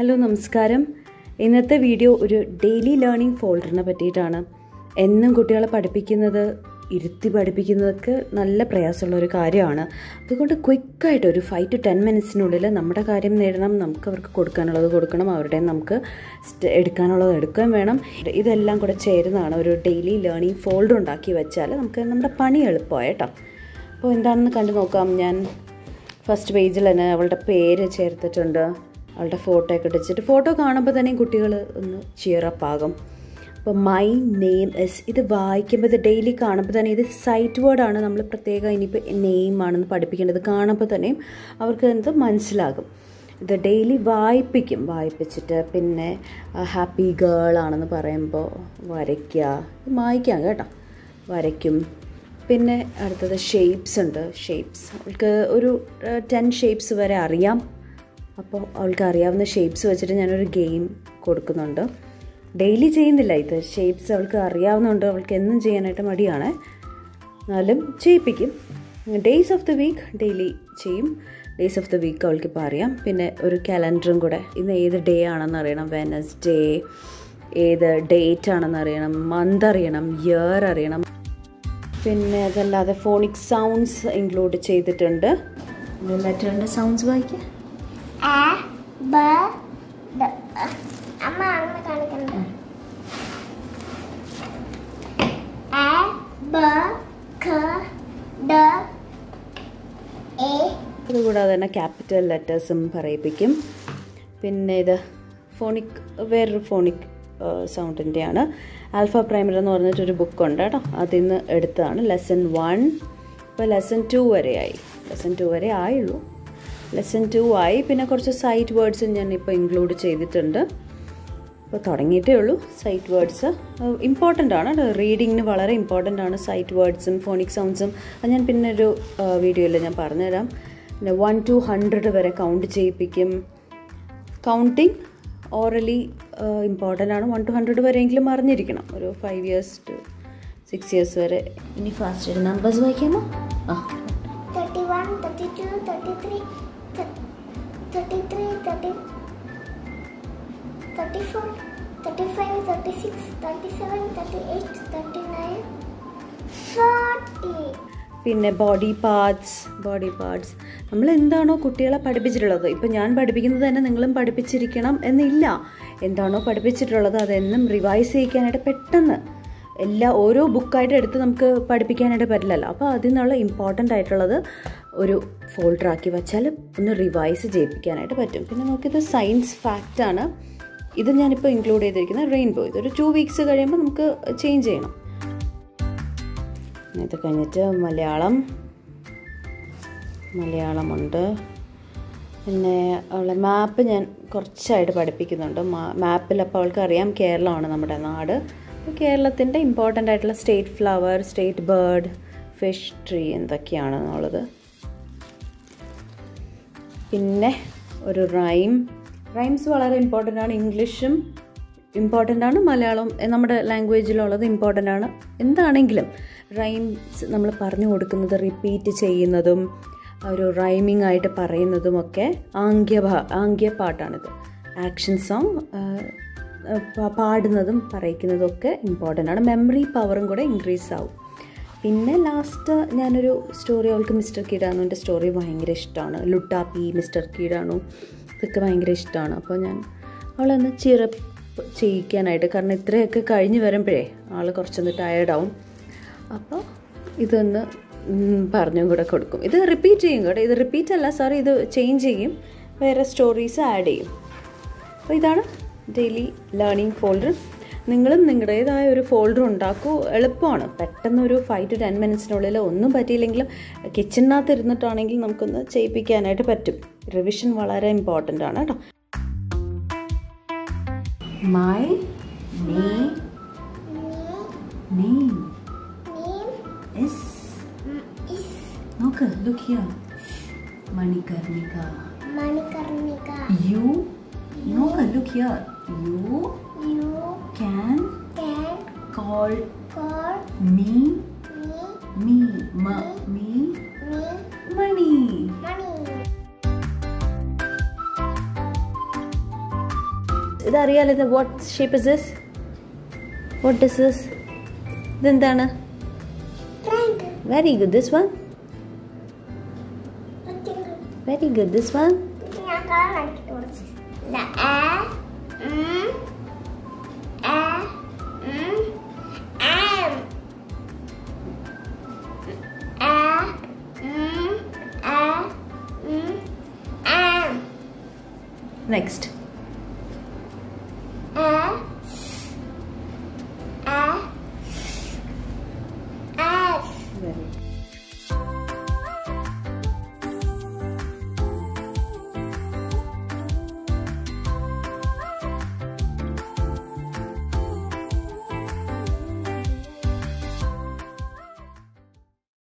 Hello നമസ്കാരം ഇന്നത്തെ video ഒരു ഡെയിലി ലേണിംഗ് ഫോൾഡറിനെ പറ്റിയിട്ടാണ് എന്നും കുട്ടികളെ പഠിപ്പിക്കുന്നത് ഇരുത്തി പഠിപ്പിക്കുന്നതൊക്കെ നല്ല പ്രയാസമുള്ള ഒരു കാര്യമാണ് അതുകൊണ്ട് ക്വിക്കായിട്ട് ഒരു ഫൈവ് ടു ടെൻ മിനിറ്റ്സിനുള്ളിൽ നമ്മുടെ കാര്യം നേടണം നമുക്ക് അവർക്ക് കൊടുക്കാനുള്ളത് കൊടുക്കണം അവരുടെ നമുക്ക് സ്റ്റ് എടുക്കാനുള്ളത് എടുക്കുകയും വേണം ഇതെല്ലാം കൂടെ ചേരുന്നതാണ് ഒരു ഡെയിലി ലേണിംഗ് ഫോൾഡർ ഉണ്ടാക്കി വെച്ചാൽ നമുക്ക് നമ്മുടെ പണി എളുപ്പമായി കേട്ടോ അപ്പോൾ എന്താണെന്ന് കണ്ടു നോക്കാം ഞാൻ ഫസ്റ്റ് പേജിൽ തന്നെ അവളുടെ പേര് ചേർത്തിട്ടുണ്ട് അവളുടെ ഫോട്ടോ ഒക്കെ ഇടിച്ചിട്ട് ഫോട്ടോ കാണുമ്പോൾ തന്നെ കുട്ടികൾ ഒന്ന് ചിയറപ്പ് ആകും അപ്പോൾ മൈ നെയിം എസ് ഇത് വായിക്കുമ്പോൾ ഇത് ഡെയിലി കാണുമ്പോൾ തന്നെ ഇത് സൈറ്റ് വേർഡാണ് നമ്മൾ പ്രത്യേകം ഇനിയിപ്പോൾ നെയിം ആണെന്ന് പഠിപ്പിക്കേണ്ടത് കാണുമ്പോൾ തന്നെയും അവർക്ക് എന്ത് മനസ്സിലാകും ഇത് ഡെയിലി വായിപ്പിക്കും വായിപ്പിച്ചിട്ട് പിന്നെ ഹാപ്പി ഗേൾ ആണെന്ന് പറയുമ്പോൾ വരയ്ക്കുക വായിക്കാം കേട്ടോ വരയ്ക്കും പിന്നെ അടുത്തത് ഷേപ്സ് ഉണ്ട് ഷേപ്സ് അവൾക്ക് ഒരു ടെൻ ഷേപ്സ് വരെ അറിയാം അപ്പോൾ അവൾക്ക് അറിയാവുന്ന ഷേപ്സ് വെച്ചിട്ട് ഞാനൊരു ഗെയിം കൊടുക്കുന്നുണ്ട് ഡെയിലി ചെയ്യുന്നില്ല ഇത് ഷേപ്സ് അവൾക്ക് അറിയാവുന്നതുകൊണ്ട് അവൾക്ക് എന്നും ചെയ്യാനായിട്ട് മടിയാണ് എന്നാലും ചെയ്യിപ്പിക്കും days of the week daily ചെയ്യും ഡേയ്സ് ഓഫ് ദ വീക്ക് അവൾക്ക് ഇപ്പോൾ അറിയാം പിന്നെ ഒരു കലണ്ടറും കൂടെ ഇന്ന് ഏത് ഡേ ആണെന്ന് അറിയണം വെനസ്ഡേ ഏത് ഡേറ്റ് ആണെന്ന് അറിയണം മന്ത് അറിയണം ഇയർ അറിയണം പിന്നെ അതല്ലാതെ ഫോണിക് സൗണ്ട്സ് ഇൻക്ലൂഡ് ചെയ്തിട്ടുണ്ട് ലെറ്ററിൻ്റെ സൗണ്ട്സ് വായിക്കുക A, B, D. അമ്മ അങ്ങനെ കാണിക്കണ്ട A, B, K, D, A. അതുകൂടാതെ തന്നെ ക്യാപിറ്റൽ ലെറ്റേഴ്സും പറയിപ്പിക്കും പിന്നെ ഇത് ഫോണിക് വേറൊരു ഫോണിക് സൗണ്ടിൻ്റെയാണ് ആൽഫ പ്രൈമർ എന്ന് പറഞ്ഞിട്ടൊരു ബുക്കുണ്ട് കേട്ടോ അതിൽ നിന്ന് എടുത്തതാണ് ലെസൺ വൺ ഇപ്പോൾ ലെസൺ ടു വരെ ആയി ലെസൺ ടു വരെ ആയുള്ളൂ ലെസൺ ടു ആയി പിന്നെ കുറച്ച് സൈറ്റ് വേർഡ്സും ഞാൻ ഇപ്പോൾ ഇൻക്ലൂഡ് ചെയ്തിട്ടുണ്ട് ഇപ്പോൾ തുടങ്ങിയിട്ടേ ഉള്ളൂ സൈറ്റ് വേർഡ്സ് ഇമ്പോർട്ടൻ്റ് ആണ് റീഡിങ്ങിന് വളരെ ഇമ്പോർട്ടൻ്റ് ആണ് സൈറ്റ് വേർഡ്സും ഫോണിക് സൗണ്ട്സും അത് ഞാൻ പിന്നെ ഒരു വീഡിയോയിൽ ഞാൻ പറഞ്ഞുതരാം പിന്നെ വൺ ടു ഹൺഡ്രഡ് വരെ കൗണ്ട് ചെയ്യിപ്പിക്കും കൗണ്ടിങ് ഓറലി ഇമ്പോർട്ടൻ്റ് ആണ് വൺ ടു ഹൺഡ്രഡ് വരെയെങ്കിലും അറിഞ്ഞിരിക്കണം ഒരു five years to six years വരെ ഇനി ഫാസ്റ്റ് നമ്പേഴ്സ് വായിക്കാമോ ആ 31, 32, 33, 33, 30, 34, 35, 36, 37, 38, 39, 40. പിന്നെ ബോഡി പാർട്സ് ബോഡി പാർട്സ് നമ്മൾ എന്താണോ കുട്ടികളെ പഠിപ്പിച്ചിട്ടുള്ളത് ഇപ്പം ഞാൻ പഠിപ്പിക്കുന്നത് തന്നെ നിങ്ങളും പഠിപ്പിച്ചിരിക്കണം എന്നില്ല എന്താണോ പഠിപ്പിച്ചിട്ടുള്ളത് അതെന്നും റിവൈസ് ചെയ്യിക്കാനായിട്ട് പെട്ടെന്ന് എല്ലാ ഓരോ ബുക്കായിട്ട് എടുത്ത് നമുക്ക് പഠിപ്പിക്കാനായിട്ട് പറ്റില്ലല്ലോ അപ്പോൾ അതിൽ നിന്നുള്ള ഇമ്പോർട്ടൻ്റ് ആയിട്ടുള്ളത് ഒരു ഫോൾഡർ ആക്കി വെച്ചാൽ ഒന്ന് റിവൈസ് ചെയ്യിപ്പിക്കാനായിട്ട് പറ്റും പിന്നെ നമുക്കിത് സയൻസ് ഫാക്റ്റാണ് ഇത് ഞാനിപ്പോൾ ഇൻക്ലൂഡ് ചെയ്തിരിക്കുന്നത് റെയിൻബോ ഇതൊരു ടു വീക്സ് കഴിയുമ്പോൾ നമുക്ക് ചേഞ്ച് ചെയ്യണം ഇത് കഴിഞ്ഞിട്ട് മലയാളം മലയാളമുണ്ട് പിന്നെ അവളെ മാപ്പ് ഞാൻ കുറച്ചായിട്ട് പഠിപ്പിക്കുന്നുണ്ട് മാപ്പിൽ അപ്പോൾ അവൾക്ക് അറിയാം കേരളമാണ് നമ്മുടെ നാട് അപ്പോൾ കേരളത്തിൻ്റെ ഇമ്പോർട്ടൻ്റ് ആയിട്ടുള്ള state flower state bird fish tree എന്തൊക്കെയാണെന്നുള്ളത് പിന്നെ ഒരു റൈം റൈംസ് വളരെ ഇമ്പോർട്ടൻ്റ് ആണ് ഇംഗ്ലീഷും ഇമ്പോർട്ടൻ്റ് ആണ് മലയാളം നമ്മുടെ ലാംഗ്വേജിലുള്ളത് ഇമ്പോർട്ടൻ്റ് ആണ് എന്താണെങ്കിലും റൈംസ് നമ്മൾ പറഞ്ഞു കൊടുക്കുന്നത് റിപ്പീറ്റ് ചെയ്യുന്നതും ഒരു റൈമിംഗ് ആയിട്ട് പറയുന്നതുമൊക്കെ ആംഗ്യ ആംഗ്യ പാട്ടാണിത് ആക്ഷൻ സോങ് പാടുന്നതും പറയിക്കുന്നതും ഒക്കെ ഇമ്പോർട്ടൻ്റ് ആണ് മെമ്മറി പവറും കൂടെ ഇൻക്രീസ് ആവും പിന്നെ ലാസ്റ്റ് ഞാനൊരു സ്റ്റോറി അവൾക്ക് മിസ്റ്റർ കീടാണുവിൻ്റെ സ്റ്റോറി ഭയങ്കര ഇഷ്ടമാണ് ലുട്ടാപ്പി മിസ്റ്റർ കീടാണു ഇതൊക്കെ ഭയങ്കര ഇഷ്ടമാണ് അപ്പോൾ ഞാൻ അവളൊന്ന് ചിറപ്പ് ചെയ്യിക്കാനായിട്ട് കാരണം ഇത്രയൊക്കെ കഴിഞ്ഞ് വരുമ്പോഴേ ആൾ കുറച്ചൊന്ന് ടയേർഡാവും അപ്പോൾ ഇതൊന്ന് പറഞ്ഞും കൂടെ കൊടുക്കും ഇത് റിപ്പീറ്റ് ചെയ്യും കേട്ടോ ഇത് റിപ്പീറ്റ് അല്ല സോറി ഇത് ചേഞ്ച് ചെയ്യും വേറെ സ്റ്റോറീസ് ആഡ് ചെയ്യും അപ്പോൾ ഇതാണ് ഡെയിലി ലേണിംഗ് ഫോൾഡർ നിങ്ങളും നിങ്ങളുടേതായ ഒരു ഫോൾഡർ ഉണ്ടാക്കൂ എളുപ്പമാണ് പെട്ടെന്ന് ഒരു ഫൈവ് ടു ടെൻ മിനിറ്റ്സിനുള്ളിൽ ഒന്നും പറ്റിയില്ലെങ്കിലും കിച്ചണിനകത്ത് ഇരുന്നിട്ടാണെങ്കിൽ നമുക്കൊന്ന് ചെയ്യിപ്പിക്കാനായിട്ട് പറ്റും റിവിഷൻ വളരെ ഇമ്പോർട്ടൻ്റ് ആണ് കേട്ടോ മൈ നെയിം നെയിം ഇസ് നോക്ക് look here Manikarnika Manikarnika you നോക്ക് look here you you can can call call me me me ma me me money money ഇതറിയാലോ ഇത് what shape is this what is this ഇതെന്താണ് Triangle. Very good this one Rectangle. Very good this one ഇത് ഞാൻ colour ആക്കിയിട്ട് കൊടുത്തു. ദാ A, ഉം, A, um, am. A, ഉം, A, ഉം, am. നെക്സ്റ്റ്